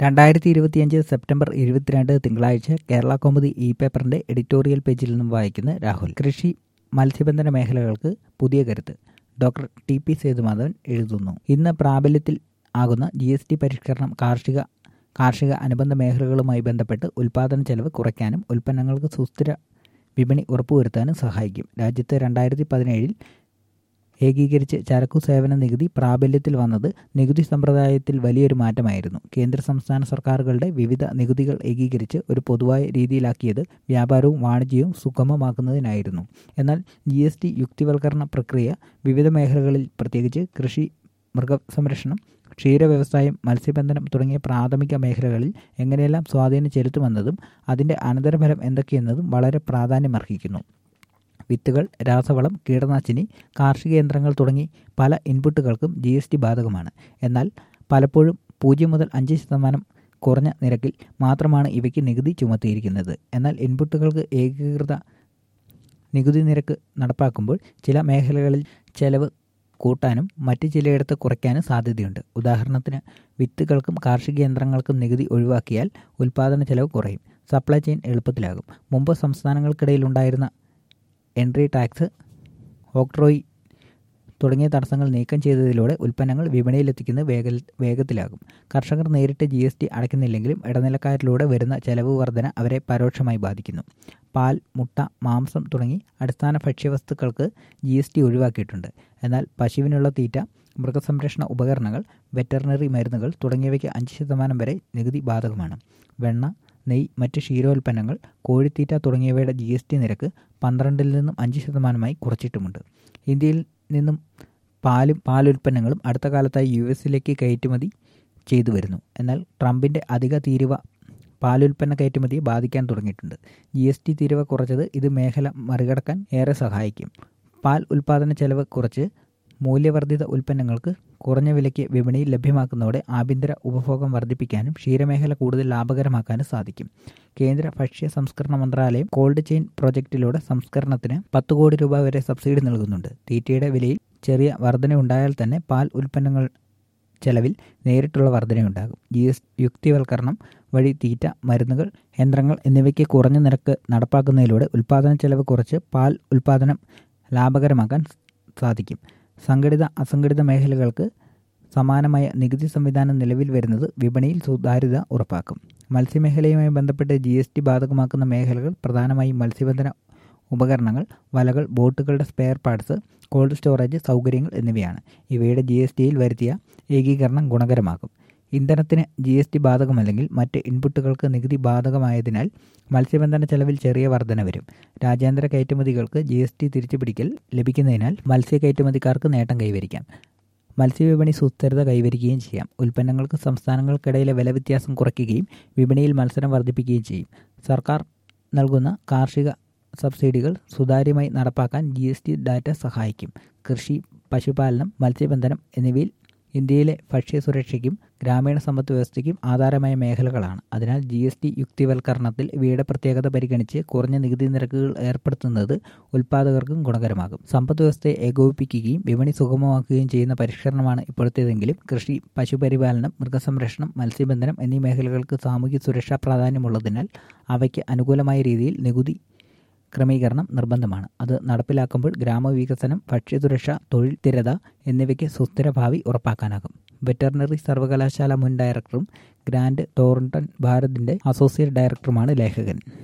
രണ്ടായിരത്തി ഇരുപത്തിയഞ്ച് സെപ്റ്റംബർ ഇരുപത്തിരണ്ട് തിങ്കളാഴ്ച കേരള കൗമുദി ഇ പേപ്പറിന്റെ എഡിറ്റോറിയൽ പേജിൽ നിന്നും വായിക്കുന്ന രാഹുൽ കൃഷി മത്സ്യബന്ധന മേഖലകൾക്ക് പുതിയ കരുത്ത് ഡോക്ടർ ടി പി സേതുമാധവൻ എഴുതുന്നു ഇന്ന് പ്രാബല്യത്തിൽ ആകുന്ന ജി എസ് ടി പരിഷ്കരണം കാർഷിക കാർഷിക അനുബന്ധ മേഖലകളുമായി ബന്ധപ്പെട്ട് ഉൽപാദന ചെലവ് കുറയ്ക്കാനും ഉൽപ്പന്നങ്ങൾക്ക് സുസ്ഥിര വിപണി ഉറപ്പുവരുത്താനും സഹായിക്കും രാജ്യത്ത് രണ്ടായിരത്തി പതിനേഴിൽ ഏകീകരിച്ച് ചരക്കു സേവന നികുതി പ്രാബല്യത്തിൽ വന്നത് നികുതി സമ്പ്രദായത്തിൽ വലിയൊരു മാറ്റമായിരുന്നു കേന്ദ്ര സംസ്ഥാന സർക്കാരുകളുടെ വിവിധ നികുതികൾ ഏകീകരിച്ച് ഒരു പൊതുവായ രീതിയിലാക്കിയത് വ്യാപാരവും വാണിജ്യവും സുഗമമാക്കുന്നതിനായിരുന്നു എന്നാൽ ജി എസ് ടി യുക്തിവൽക്കരണ പ്രക്രിയ വിവിധ മേഖലകളിൽ പ്രത്യേകിച്ച് കൃഷി മൃഗസംരക്ഷണം ക്ഷീര വ്യവസായം മത്സ്യബന്ധനം തുടങ്ങിയ പ്രാഥമിക മേഖലകളിൽ എങ്ങനെയെല്ലാം സ്വാധീനം ചെലുത്തുമെന്നതും അതിൻ്റെ അനന്തരഫലം എന്തൊക്കെയെന്നതും വളരെ പ്രാധാന്യമർഹിക്കുന്നു വിത്തുകൾ രാസവളം കീടനാശിനി കാർഷിക യന്ത്രങ്ങൾ തുടങ്ങി പല ഇൻപുട്ടുകൾക്കും ജി എസ് ടി ബാധകമാണ് എന്നാൽ പലപ്പോഴും പൂജ്യം മുതൽ അഞ്ച് ശതമാനം കുറഞ്ഞ നിരക്കിൽ മാത്രമാണ് ഇവയ്ക്ക് നികുതി ചുമത്തിയിരിക്കുന്നത് എന്നാൽ ഇൻപുട്ടുകൾക്ക് ഏകീകൃത നികുതി നിരക്ക് നടപ്പാക്കുമ്പോൾ ചില മേഖലകളിൽ ചെലവ് കൂട്ടാനും മറ്റ് ചിലയിടത്ത് കുറയ്ക്കാനും സാധ്യതയുണ്ട് ഉദാഹരണത്തിന് വിത്തുകൾക്കും കാർഷിക യന്ത്രങ്ങൾക്കും നികുതി ഒഴിവാക്കിയാൽ ഉൽപ്പാദന ചെലവ് കുറയും സപ്ലൈ ചെയിൻ എളുപ്പത്തിലാകും മുമ്പ് സംസ്ഥാനങ്ങൾക്കിടയിൽ ഉണ്ടായിരുന്ന എൻട്രി ടാക്സ് ഓക്ട്രോയി തുടങ്ങിയ തടസ്സങ്ങൾ നീക്കം ചെയ്തതിലൂടെ ഉൽപ്പന്നങ്ങൾ വിപണിയിലെത്തിക്കുന്നത് വേഗ വേഗത്തിലാകും കർഷകർ നേരിട്ട് ജി എസ് ടി അടയ്ക്കുന്നില്ലെങ്കിലും ഇടനിലക്കാരിലൂടെ വരുന്ന ചെലവ് വർധന അവരെ പരോക്ഷമായി ബാധിക്കുന്നു പാൽ മുട്ട മാംസം തുടങ്ങി അടിസ്ഥാന ഭക്ഷ്യവസ്തുക്കൾക്ക് ജി എസ് ടി ഒഴിവാക്കിയിട്ടുണ്ട് എന്നാൽ പശുവിനുള്ള തീറ്റ മൃഗസംരക്ഷണ ഉപകരണങ്ങൾ വെറ്ററിനറി മരുന്നുകൾ തുടങ്ങിയവയ്ക്ക് അഞ്ച് ശതമാനം വരെ നികുതി ബാധകമാണ് വെണ്ണ നെയ് മറ്റ് ക്ഷീരോൽപ്പന്നങ്ങൾ കോഴിത്തീറ്റ തുടങ്ങിയവയുടെ ജി എസ് ടി നിരക്ക് പന്ത്രണ്ടിൽ നിന്നും അഞ്ച് ശതമാനമായി കുറച്ചിട്ടുമുണ്ട് ഇന്ത്യയിൽ നിന്നും പാലും പാലുൽപ്പന്നങ്ങളും അടുത്ത കാലത്തായി യു എസിലേക്ക് കയറ്റുമതി ചെയ്തു വരുന്നു എന്നാൽ ട്രംപിൻ്റെ അധിക തീരുവ പാലുൽപ്പന്ന കയറ്റുമതിയെ ബാധിക്കാൻ തുടങ്ങിയിട്ടുണ്ട് ജി എസ് ടി തീരുവ കുറച്ചത് ഇത് മേഖല മറികടക്കാൻ ഏറെ സഹായിക്കും പാൽ ഉൽപ്പാദന ചെലവ് കുറച്ച് മൂല്യവർദ്ധിത ഉൽപ്പന്നങ്ങൾക്ക് കുറഞ്ഞ വിലയ്ക്ക് വിപണിയിൽ ലഭ്യമാക്കുന്നതോടെ ആഭ്യന്തര ഉപഭോഗം വർദ്ധിപ്പിക്കാനും ക്ഷീരമേഖല കൂടുതൽ ലാഭകരമാക്കാനും സാധിക്കും കേന്ദ്ര ഭക്ഷ്യ സംസ്കരണ മന്ത്രാലയം കോൾഡ് ചെയിൻ പ്രോജക്റ്റിലൂടെ സംസ്കരണത്തിന് പത്ത് കോടി രൂപ വരെ സബ്സിഡി നൽകുന്നുണ്ട് തീറ്റയുടെ വിലയിൽ ചെറിയ വർധനയുണ്ടായാൽ തന്നെ പാൽ ഉൽപ്പന്നങ്ങൾ ചെലവിൽ നേരിട്ടുള്ള വർധനയുണ്ടാകും ജി എസ് യുക്തിവൽക്കരണം വഴി തീറ്റ മരുന്നുകൾ യന്ത്രങ്ങൾ എന്നിവയ്ക്ക് കുറഞ്ഞ നിരക്ക് നടപ്പാക്കുന്നതിലൂടെ ഉൽപ്പാദന ചെലവ് കുറച്ച് പാൽ ഉൽപ്പാദനം ലാഭകരമാക്കാൻ സാധിക്കും സംഘടിത അസംഘടിത മേഖലകൾക്ക് സമാനമായ നികുതി സംവിധാനം നിലവിൽ വരുന്നത് വിപണിയിൽ സുതാര്യത ഉറപ്പാക്കും മത്സ്യമേഖലയുമായി ബന്ധപ്പെട്ട് ജി എസ് ടി ബാധകമാക്കുന്ന മേഖലകൾ പ്രധാനമായും മത്സ്യബന്ധന ഉപകരണങ്ങൾ വലകൾ ബോട്ടുകളുടെ സ്പെയർ പാർട്സ് കോൾഡ് സ്റ്റോറേജ് സൗകര്യങ്ങൾ എന്നിവയാണ് ഇവയുടെ ജി എസ് ടിയിൽ വരുത്തിയ ഏകീകരണം ഗുണകരമാകും ഇന്ധനത്തിന് ജി എസ് ടി ബാധകമല്ലെങ്കിൽ മറ്റ് ഇൻപുട്ടുകൾക്ക് നികുതി ബാധകമായതിനാൽ മത്സ്യബന്ധന ചെലവിൽ ചെറിയ വർധന വരും രാജ്യാന്തര കയറ്റുമതികൾക്ക് ജി എസ് ടി തിരിച്ചുപിടിക്കൽ ലഭിക്കുന്നതിനാൽ മത്സ്യ കയറ്റുമതിക്കാർക്ക് നേട്ടം കൈവരിക്കാം മത്സ്യവിപണി സുസ്ഥിരത കൈവരിക്കുകയും ചെയ്യാം ഉൽപ്പന്നങ്ങൾക്ക് സംസ്ഥാനങ്ങൾക്കിടയിലെ വില വ്യത്യാസം കുറയ്ക്കുകയും വിപണിയിൽ മത്സരം വർദ്ധിപ്പിക്കുകയും ചെയ്യും സർക്കാർ നൽകുന്ന കാർഷിക സബ്സിഡികൾ സുതാര്യമായി നടപ്പാക്കാൻ ജി എസ് ടി ഡാറ്റ സഹായിക്കും കൃഷി പശുപാലനം മത്സ്യബന്ധനം എന്നിവയിൽ ഇന്ത്യയിലെ ഭക്ഷ്യസുരക്ഷയ്ക്കും ഗ്രാമീണ സമ്പദ് വ്യവസ്ഥയ്ക്കും ആധാരമായ മേഖലകളാണ് അതിനാൽ ജി എസ് ടി യുക്തിവൽക്കരണത്തിൽ ഇവയുടെ പ്രത്യേകത പരിഗണിച്ച് കുറഞ്ഞ നികുതി നിരക്കുകൾ ഏർപ്പെടുത്തുന്നത് ഉൽപ്പാദകർക്കും ഗുണകരമാകും സമ്പദ് വ്യവസ്ഥയെ ഏകോപിപ്പിക്കുകയും വിപണി സുഗമമാക്കുകയും ചെയ്യുന്ന പരിഷ്കരണമാണ് ഇപ്പോഴത്തേതെങ്കിലും കൃഷി പശുപരിപാലനം മൃഗസംരക്ഷണം മത്സ്യബന്ധനം എന്നീ മേഖലകൾക്ക് സാമൂഹ്യ സുരക്ഷാ പ്രാധാന്യമുള്ളതിനാൽ അവയ്ക്ക് അനുകൂലമായ രീതിയിൽ നികുതി ക്രമീകരണം നിർബന്ധമാണ് അത് നടപ്പിലാക്കുമ്പോൾ ഗ്രാമവികസനം ഭക്ഷ്യസുരക്ഷ തൊഴിൽ സ്ഥിരത എന്നിവയ്ക്ക് സുസ്ഥിര ഭാവി ഉറപ്പാക്കാനാകും വെറ്ററിനറി സർവകലാശാല മുൻ ഡയറക്ടറും ഗ്രാൻഡ് ടോറന്റൺ ഭാരതിൻ്റെ അസോസിയേറ്റ് ഡയറക്ടറുമാണ് ലേഖകൻ